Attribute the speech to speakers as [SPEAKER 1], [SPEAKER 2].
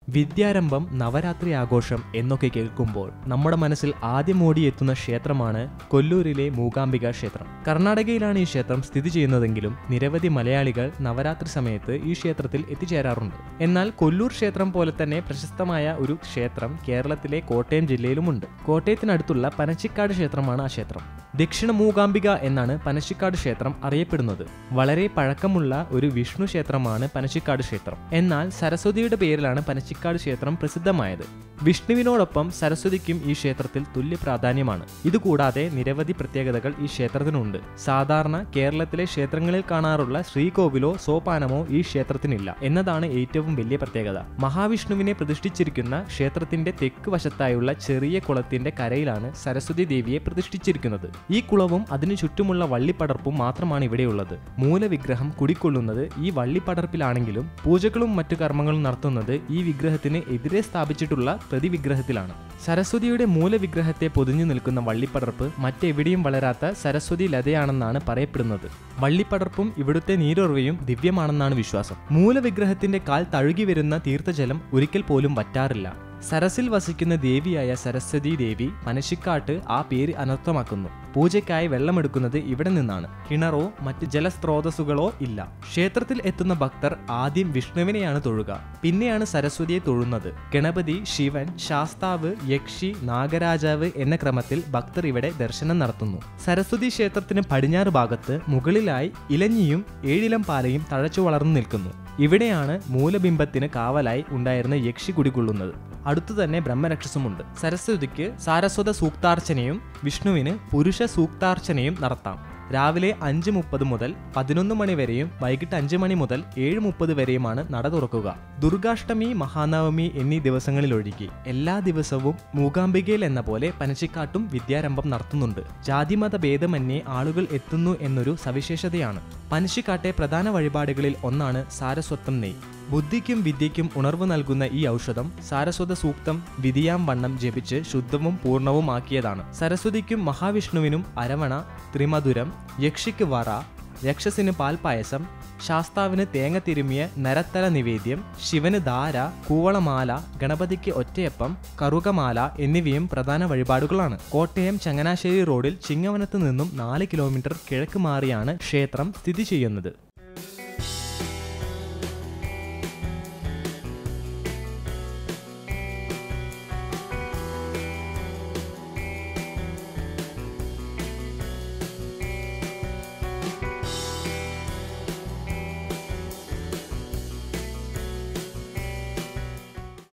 [SPEAKER 1] വിദ്യാരംഭം നവരാത്രി ആഘോഷം എന്നൊക്കെ കേൾക്കുമ്പോൾ നമ്മുടെ മനസ്സിൽ ആദ്യം ഓടിയെത്തുന്ന ക്ഷേത്രമാണ് കൊല്ലൂരിലെ മൂകാംബിക ക്ഷേത്രം കർണാടകയിലാണ് ഈ ക്ഷേത്രം സ്ഥിതി ചെയ്യുന്നതെങ്കിലും നിരവധി മലയാളികൾ നവരാത്രി സമയത്ത് ഈ ക്ഷേത്രത്തിൽ എത്തിച്ചേരാറുണ്ട് എന്നാൽ കൊല്ലൂർ ക്ഷേത്രം പോലെ തന്നെ പ്രശസ്തമായ ഒരു ക്ഷേത്രം കേരളത്തിലെ കോട്ടയം ജില്ലയിലുമുണ്ട് കോട്ടയത്തിനടുത്തുള്ള പനച്ചിക്കാട് ക്ഷേത്രമാണ് ആ ക്ഷേത്രം ദക്ഷിണ മൂകാംബിക എന്നാണ് പനച്ചിക്കാട് ക്ഷേത്രം അറിയപ്പെടുന്നത് വളരെ പഴക്കമുള്ള ഒരു വിഷ്ണു ക്ഷേത്രമാണ് പനച്ചിക്കാട് ക്ഷേത്രം എന്നാൽ സരസ്വതിയുടെ പേരിലാണ് പനച്ചിക്കാട് ക്ഷേത്രം പ്രസിദ്ധമായത് വിഷ്ണുവിനോടൊപ്പം സരസ്വതിക്കും ഈ ക്ഷേത്രത്തിൽ തുല്യ പ്രാധാന്യമാണ് ഇതുകൂടാതെ നിരവധി പ്രത്യേകതകൾ ഈ ക്ഷേത്രത്തിനുണ്ട് സാധാരണ കേരളത്തിലെ ക്ഷേത്രങ്ങളിൽ കാണാറുള്ള ശ്രീകോവിലോ സോപാനമോ ഈ ക്ഷേത്രത്തിനില്ല എന്നതാണ് ഏറ്റവും വലിയ പ്രത്യേകത മഹാവിഷ്ണുവിനെ പ്രതിഷ്ഠിച്ചിരിക്കുന്ന ക്ഷേത്രത്തിന്റെ തെക്ക് വശത്തായുള്ള ചെറിയ കുളത്തിന്റെ കരയിലാണ് സരസ്വതി ദേവിയെ പ്രതിഷ്ഠിച്ചിരിക്കുന്നത് ഈ കുളവും അതിനു ചുറ്റുമുള്ള വള്ളിപ്പടർപ്പും മാത്രമാണ് ഇവിടെയുള്ളത് മൂലവിഗ്രഹം കുടിക്കൊള്ളുന്നത് ഈ വള്ളിപ്പടർപ്പിലാണെങ്കിലും പൂജകളും മറ്റു കർമ്മങ്ങളും നടത്തുന്നത് ഈ വിഗ്രഹത്തിന് എതിരെ സ്ഥാപിച്ചിട്ടുള്ള പ്രതിവിഗ്രഹത്തിലാണ് സരസ്വതിയുടെ മൂലവിഗ്രഹത്തെ പൊതിഞ്ഞു നിൽക്കുന്ന വള്ളിപ്പടർപ്പ് മറ്റെവിടെയും വളരാത്ത സരസ്വതി ലതയാണെന്നാണ് പറയപ്പെടുന്നത് വള്ളിപ്പടർപ്പും ഇവിടുത്തെ നീരുറവയും ദിവ്യമാണെന്നാണ് വിശ്വാസം മൂലവിഗ്രഹത്തിന്റെ കാൽ തഴുകി വരുന്ന തീർത്ഥജലം ഒരിക്കൽ പോലും വറ്റാറില്ല സരസിൽ വസിക്കുന്ന ദേവിയായ സരസ്വതി ദേവി പനശിക്കാട്ട് ആ പേര് അനർത്ഥമാക്കുന്നു പൂജയ്ക്കായി വെള്ളമെടുക്കുന്നത് ഇവിടെ നിന്നാണ് കിണറോ മറ്റ് ജലസ്രോതസ്സുകളോ ഇല്ല ക്ഷേത്രത്തിൽ എത്തുന്ന ഭക്തർ ആദ്യം വിഷ്ണുവിനെയാണ് തൊഴുക പിന്നെയാണ് സരസ്വതിയെ തൊഴുന്നത് ഗണപതി ശിവൻ ശാസ്താവ് യക്ഷി നാഗരാജാവ് എന്ന ക്രമത്തിൽ ഭക്തർ ഇവിടെ ദർശനം നടത്തുന്നു സരസ്വതി ക്ഷേത്രത്തിന് പടിഞ്ഞാറ് ഭാഗത്ത് മുകളിലായി ഇലഞ്ഞിയും ഏഴിലം പാലയും തഴച്ചു വളർന്നു നിൽക്കുന്നു ഇവിടെയാണ് മൂലബിംബത്തിന് കാവലായി ഉണ്ടായിരുന്ന യക്ഷി കുടികൊള്ളുന്നത് അടുത്തു തന്നെ ബ്രഹ്മരക്ഷസുമുണ്ട് സരസ്വതിക്ക് സാരസ്വത സൂക്താർച്ചനയും വിഷ്ണുവിന് പുരുഷ സൂക്താർച്ചനയും നടത്താം രാവിലെ അഞ്ച് മുപ്പത് മുതൽ പതിനൊന്ന് മണി വരെയും വൈകിട്ട് അഞ്ച് മണി മുതൽ ഏഴ് മുപ്പത് വരെയുമാണ് നട തുറക്കുക ദുർഗാഷ്ടമി മഹാനവമി എന്നീ ദിവസങ്ങളിലൊഴികെ എല്ലാ ദിവസവും മൂകാംബികയിൽ എന്ന പോലെ പനച്ചിക്കാട്ടും വിദ്യാരംഭം നടത്തുന്നുണ്ട് ജാതിമത ഭേദമന്യേ ആളുകൾ എത്തുന്നു എന്നൊരു സവിശേഷതയാണ് പനച്ചിക്കാട്ടെ പ്രധാന വഴിപാടുകളിൽ ഒന്നാണ് സാരസ്വത്വം നെയ് ബുദ്ധിക്കും വിദ്യയ്ക്കും ഉണർവ് നൽകുന്ന ഈ ഔഷധം സാരസ്വത സൂക്തം വിധിയാം വണ്ണം ജപിച്ച് ശുദ്ധവും പൂർണ്ണവുമാക്കിയതാണ് സരസ്വതിക്കും മഹാവിഷ്ണുവിനും അരവണ ത്രിമധുരം യക്ഷിക്ക് വറ യക്ഷസിന് പാൽപായസം ശാസ്താവിന് തേങ്ങ തിരുമിയ നരത്തല നിവേദ്യം ശിവന് ധാര കൂവളമാല ഗണപതിക്ക് ഒറ്റയപ്പം കറുകമാല എന്നിവയും പ്രധാന വഴിപാടുകളാണ് കോട്ടയം ചങ്ങനാശ്ശേരി റോഡിൽ ചിങ്ങവനത്ത് നിന്നും നാല് കിലോമീറ്റർ കിഴക്ക് മാറിയാണ് ക്ഷേത്രം സ്ഥിതി ചെയ്യുന്നത്